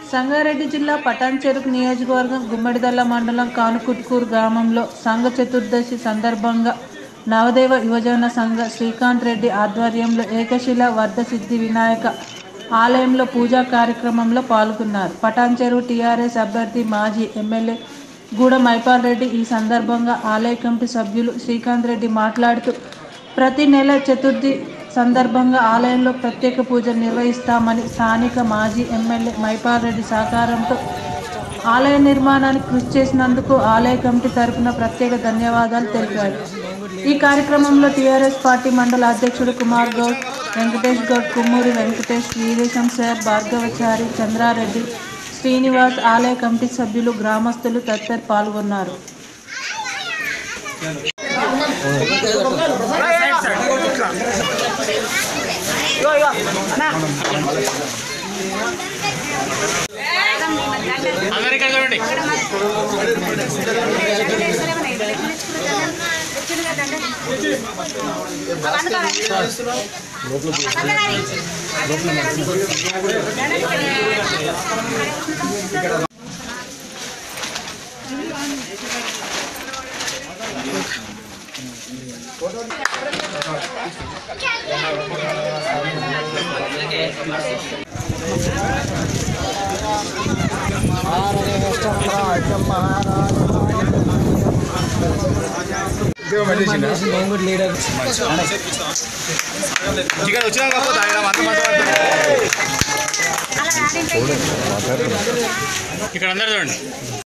సంగారెడ్డి జిల్లా పటాన్చెరుకు నియోజకవర్గం గుమ్మడిదల్ల మండలం కానుకుట్కూరు గ్రామంలో సంఘ చతుర్దశి సందర్భంగా నవదేవ యువజన సంఘ శ్రీకాంత్ రెడ్డి ఆధ్వర్యంలో ఏకశిల వర్ధసిద్ధి వినాయక ఆలయంలో పూజా కార్యక్రమంలో పాల్గొన్నారు పటాన్చెరువు టీఆర్ఎస్ అభ్యర్థి మాజీ ఎమ్మెల్యే గూడ మైపాల్ రెడ్డి ఈ సందర్భంగా ఆలయ కమిటీ సభ్యులు శ్రీకాంత్ రెడ్డి మాట్లాడుతూ ప్రతి నెల చతుర్థి సందర్భంగా ఆలయంలో ప్రత్యేక పూజలు నిర్వహిస్తామని స్థానిక మాజీ ఎమ్మెల్యే మైపాల్ రెడ్డి సహకారంతో ఆలయ నిర్మాణానికి కృషి చేసినందుకు ఆలయ కమిటీ తరపున ప్రత్యేక ధన్యవాదాలు తెలిపారు ఈ కార్యక్రమంలో టీఆర్ఎస్ పార్టీ మండల అధ్యక్షుడు కుమార్ గౌడ్ వెంకటేష్ గౌడ్ కుమ్మూరి వెంకటేష్ వీరేశం సార్ భార్గవచారి చంద్రారెడ్డి శ్రీనివాస్ ఆలయ కమిటీ సభ్యులు గ్రామస్తులు తదితరులు పాల్గొన్నారు అందరు ఇక్కడ చూడండి ఇక్కడ వచ్చినా కాకపోతే ఆయన అంత మాట్లాడుతున్నారు ఇక్కడ అందరు చూడండి